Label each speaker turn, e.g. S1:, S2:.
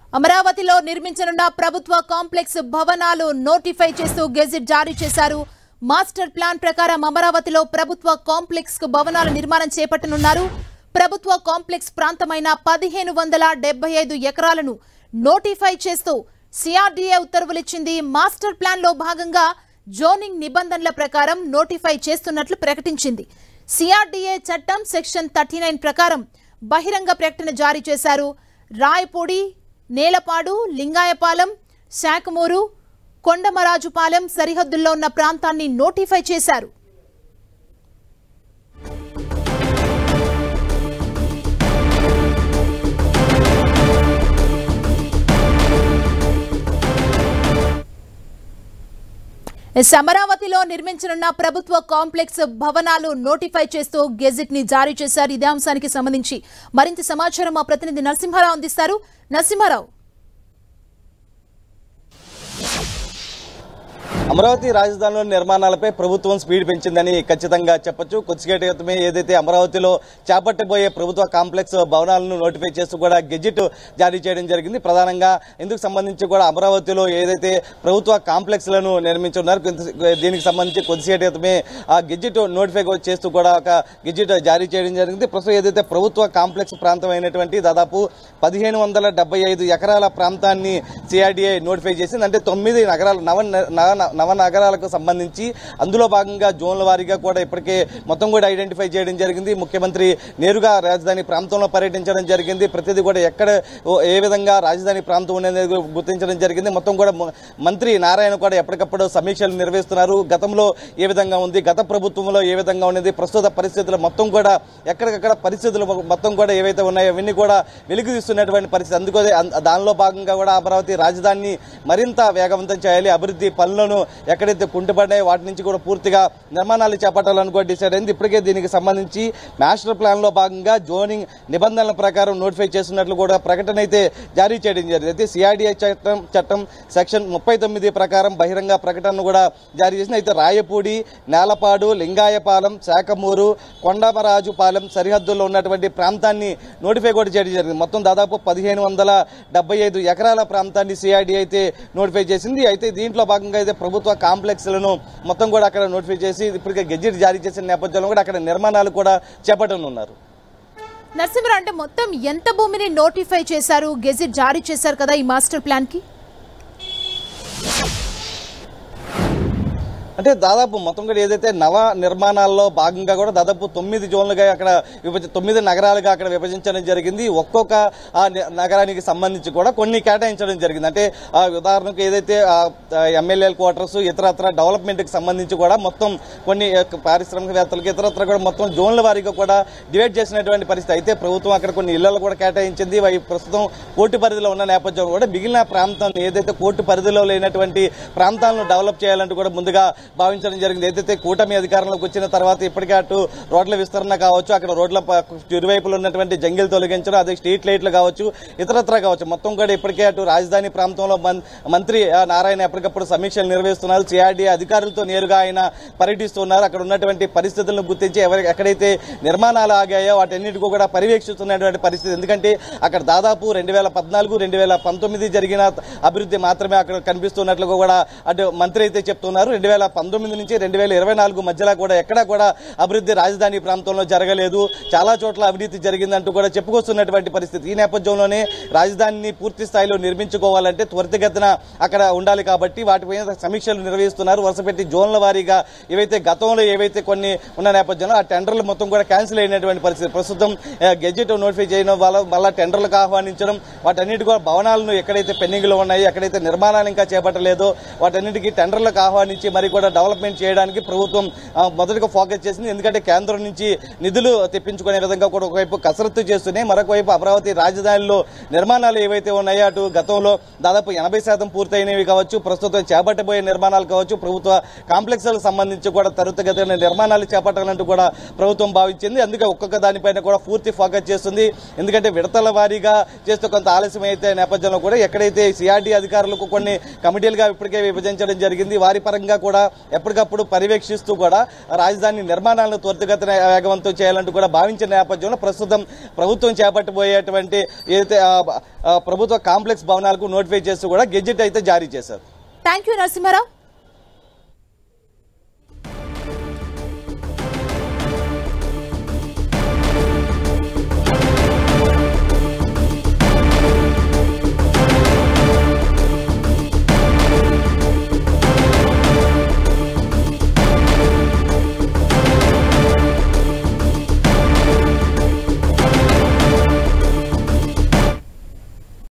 S1: అమరావతిలో నిర్మించనున్న ప్రభుత్వ కాంప్లెక్స్ భవనాలు నోటిఫై చేస్తూ గెజిట్ జారీ చేశారు మాస్టర్ ప్లాన్ ప్రకారం అమరావతిలో ప్రభుత్వ కాంప్లెక్స్ కు భవనాల నిర్మాణం చేపట్టనున్నారు ప్రభుత్వ కాంప్లెక్స్ ప్రాంతమైన పదిహేను వందల డెబ్బై ఐదు ఎకరాలను నోటిఫై చేస్తూ సిఆర్డీఏ ఉత్తర్వులిచ్చింది మాస్టర్ ప్లాన్ లో భాగంగా జోనింగ్ నిబంధనల ప్రకారం నోటిఫై చేస్తున్నట్లు ప్రకటించింది సిఆర్డీఏ చట్టం సెక్షన్ థర్టీ నైన్ ప్రకారం బహిరంగ ప్రకటన జారీ చేశారు రాయపూడి నేలపాడు లింగాయపాలెం శాఖమూరు కొండమరాజుపాలెం సరిహద్దుల్లో ఉన్న ప్రాంతాన్ని నోటిఫై చేశారు ఎస్, అమరావతిలో నిర్మించనున్న ప్రభుత్వ కాంప్లెక్స్ భవనాలు నోటిఫై చేస్తూ గెజిట్ ని జారీ చేశారు ఇదే అంశానికి సంబంధించి మరింత సమాచారం మా ప్రతినిధి నరసింహారావు అందిస్తారు నరసింహారావు
S2: అమరావతి రాజధానిలో నిర్మాణాలపై ప్రభుత్వం స్పీడ్ పెంచిందని ఖచ్చితంగా చెప్పొచ్చు కొద్దిసేపటి క్రితమే ఏదైతే అమరావతిలో చేపట్టబోయే ప్రభుత్వ కాంప్లెక్స్ భవనాలను నోటిఫై చేస్తూ కూడా గెజిట్ జారీ చేయడం జరిగింది ప్రధానంగా ఇందుకు సంబంధించి కూడా అమరావతిలో ఏదైతే ప్రభుత్వ కాంప్లెక్స్ లను నిర్మించున్నారు కొంత- దీనికి సంబంధించి కొద్దిసేపటి క్రితమే ఆ గెజిట్ నోటిఫై చేస్తూ కూడా ఒక గెజిట్ జారీ చేయడం జరిగింది ప్రస్తుతం ఏదైతే ప్రభుత్వ కాంప్లెక్స్ ప్రాంతం అయినటువంటి దాదాపు పదిహేను వందల డెబ్బై ఐదు ఎకరాల ప్రాంతాన్ని సిఆర్డీఐ నోటిఫై చేసింది అంటే తొమ్మిది నగరాలు నవ నవ- నవ నగరాలకు సంబంధించి అందులో భాగంగా జోన్ల వారీగా కూడా ఇప్పటికే మొత్తం కూడా ఐడెంటిఫై చేయడం జరిగింది ముఖ్యమంత్రి నేరుగా రాజధాని ప్రాంతంలో పర్యటించడం జరిగింది ప్రతిదీ కూడా ఎక్కడ ఓ ఏ విధంగా రాజధాని ప్రాంతం ఉండేది గుర్తించడం జరిగింది మొత్తం కూడా మ- మంత్రి నారాయణ కూడా ఎప్పటికప్పుడు సమీక్షలు నిర్వహిస్తున్నారు గతంలో ఏ విధంగా ఉంది గత ప్రభుత్వంలో ఏ విధంగా ఉన్నది ప్రస్తుత పరిస్థితులు మొత్తం కూడా ఎక్కడికక్కడ పరిస్థితులు మొత్తం కూడా ఏవైతే ఉన్నాయో అవన్నీ కూడా వెలుగు తీస్తున్నటువంటి పరిస్థితి అందుకే అం- దానిలో భాగంగా కూడా అమరావతి రాజధానిని మరింత వేగవంతం చేయాలి అభివృద్ధి పనులను ఎక్కడైతే కుంటుపడ్డాయో వాటి నుంచి కూడా పూర్తిగా నిర్మాణాలు చేపట్టాలని కూడా డిసైడ్ అయింది ఇప్పటికే దీనికి సంబంధించి మాస్టర్ ప్లాన్ లో భాగంగా జోనింగ్ నిబంధనల ప్రకారం నోటిఫై చేస్తున్నట్లు కూడా ప్రకటన అయితే జారీ చేయడం జరిగింది అయితే సిఆర్డీఐ చట్టం చట్టం సెక్షన్ ముప్పై తొమ్మిది ప్రకారం బహిరంగ ప్రకటనను కూడా జారీ చేసింది అయితే రాయపూడి నేలపాడు లింగాయపాలెం శాఖమూరు కొండమరాజుపాలెం సరిహద్దుల్లో ఉన్నటువంటి ప్రాంతాన్ని నోటిఫై కూడా చేయడం జరిగింది మొత్తం దాదాపు పదిహేను వందల డెబ్బై ఐదు ఎకరాల ప్రాంతాన్ని సిఐడి అయితే నోటిఫై చేసింది అయితే దీంట్లో భాగంగా అయితే ప్రభుత్వ కాంప్లెక్స్లను మొత్తం కూడా అక్కడ నోటిఫై చేసి ఇప్పటికే గెజిట్ జారీ చేసిన నేపథ్యంలో కూడా అక్కడ నిర్మాణాలు కూడా చేపట్టనున్నారు
S1: నరసింహారావు అంటే మొత్తం ఎంత భూమిని నోటిఫై చేశారు గెజిట్ జారీ చేశారు కదా ఈ మాస్టర్ ప్లాన్ కి
S2: అంటే దాదాపు మొత్తం కూడా ఏదైతే నవ నిర్మాణాల్లో భాగంగా కూడా దాదాపు తొమ్మిది జోన్లుగా అక్కడ విభజ తొమ్మిది నగరాలుగా అక్కడ విభజించడం జరిగింది ఒక్కొక్క ఆ ని- నగరానికి సంబంధించి కూడా కొన్ని కేటాయించడం జరిగింది అంటే ఆ ఉదాహరణకు ఏదైతే ఎమ్మెల్యేల క్వార్టర్స్ ఇతరత్ర డెవలప్మెంట్ కి సంబంధించి కూడా మొత్తం కొన్ని ఆ, పారిశ్రామికవేత్తలకు ఇతరత్ర కూడా మొత్తం జోన్ల వారీగా కూడా డివైడ్ చేసినటువంటి పరిస్థితి అయితే ప్రభుత్వం అక్కడ కొన్ని ఇళ్లలో కూడా కేటాయించింది అవి ప్రస్తుతం కోర్టు పరిధిలో ఉన్న నేపథ్యంలో కూడా మిగిలిన ప్రాంతం ఏదైతే కోర్టు పరిధిలో లేనటువంటి ప్రాంతాలను డెవలప్ చేయాలంటూ కూడా ముందుగా భావించడం జరిగింది ఏదైతే కూటమి అధికారంలోకి వచ్చిన తర్వాత ఇప్పటికే అటు రోడ్ల విస్తరణ కావచ్చు అక్కడ రోడ్ల ప- ఇరువైపులు ఉన్నటువంటి జంగిల్ తొలగించడం అదే స్ట్రీట్ లైట్లు కావచ్చు ఇతరత్ర కావచ్చు మొత్తం కూడా ఇప్పటికే అటు రాజధాని ప్రాంతంలో మన్- మంత్రి ఆ, నారాయణ ఎప్పటికప్పుడు సమీక్షలు నిర్వహిస్తున్నారు సిఆర్డీ అధికారులతో నేరుగా ఆయన పర్యటిస్తున్నారు అక్కడ ఉన్నటువంటి పరిస్థితులను గుర్తించి ఎవరి ఎక్కడైతే నిర్మాణాలు ఆగాయో వాటన్నిటికీ కూడా పర్యవేక్షిస్తున్నటువంటి పరిస్థితి ఎందుకంటే అక్కడ దాదాపు రెండు వేల పద్నాలుగు రెండు వేల పంతొమ్మిది జరిగిన అభివృద్ధి మాత్రమే అక్కడ కనిపిస్తున్నట్లుగా కూడా అటు మంత్రి అయితే చెప్తున్నారు రెండు వేల పంతొమ్మిది నుంచి రెండు వేల ఇరవై నాలుగు మధ్యలో కూడా ఎక్కడా కూడా అభివృద్ధి రాజధాని ప్రాంతంలో జరగలేదు చాలా చోట్ల అవినీతి జరిగిందంటూ కూడా చెప్పుకొస్తున్నటువంటి పరిస్థితి ఈ నేపథ్యంలోనే రాజధానిని పూర్తి స్థాయిలో నిర్మించుకోవాలంటే త్వరితగతిన అక్కడ ఉండాలి కాబట్టి వాటిపైన సమీక్షలు నిర్వహిస్తున్నారు వరుసపెట్టి జోన్ల వారీగా ఏవైతే గతంలో ఏవైతే కొన్ని ఉన్న నేపథ్యంలో ఆ టెండర్లు మొత్తం కూడా క్యాన్సిల్ అయినటువంటి పరిస్థితి ప్రస్తుతం ఆ, గెజెట్ నోటిఫై చేయడం వల్ల మళ్ళా టెండర్లకు ఆహ్వానించడం వాటన్నిటి కూడా భవనాలను ఎక్కడైతే పెండింగ్ లో ఉన్నాయో ఎక్కడైతే నిర్మాణాలు ఇంకా చేపట్టలేదో వాటన్నిటికీ టెండర్లకు ఆహ్వానించి మరి కూడా డెవలప్మెంట్ చేయడానికి ప్రభుత్వం ఆ, మొదటగా ఫోకస్ చేసింది ఎందుకంటే కేంద్రం నుంచి నిధులు తెప్పించుకునే విధంగా కూడా ఒకవైపు కసరత్తు చేస్తూనే మరొక వైపు అమరావతి రాజధానిలో నిర్మాణాలు ఏవైతే ఉన్నాయో అటు గతంలో దాదాపు ఎనభై శాతం పూర్తయినవి కావచ్చు ప్రస్తుతం చేపట్టబోయే నిర్మాణాలు కావచ్చు ప్రభుత్వ కాంప్లెక్స్లకు సంబంధించి కూడా త్వరితగతిన నిర్మాణాలు చేపట్టాలంటూ కూడా ప్రభుత్వం భావించింది అందుకే ఒక్కొక్క దానిపైన కూడా పూర్తి ఫోకస్ చేస్తుంది ఎందుకంటే విడతల వారీగా చేస్తూ కొంత ఆలస్యం అయితే నేపథ్యంలో కూడా ఎక్కడైతే సిఆర్డీ అధికారులకు కొన్ని కమిటీలుగా ఇప్పటికే విభజించడం జరిగింది వారి పరంగా కూడా ఎప్పటికప్పుడు పర్యవేక్షిస్తూ కూడా రాజధాని నిర్మాణాలను త్వరితగతిన వేగవంతం చేయాలంటూ కూడా భావించిన నేపథ్యంలో ప్రస్తుతం ప్రభుత్వం చేపట్టబోయేటువంటి ఏదైతే ఆ, ఆ, ప్రభుత్వ కాంప్లెక్స్ భవనాలకు నోటిఫై చేస్తూ కూడా గెజెట్ అయితే జారీ చేశారు
S1: థ్యాంక్ యూ నరసింహారావు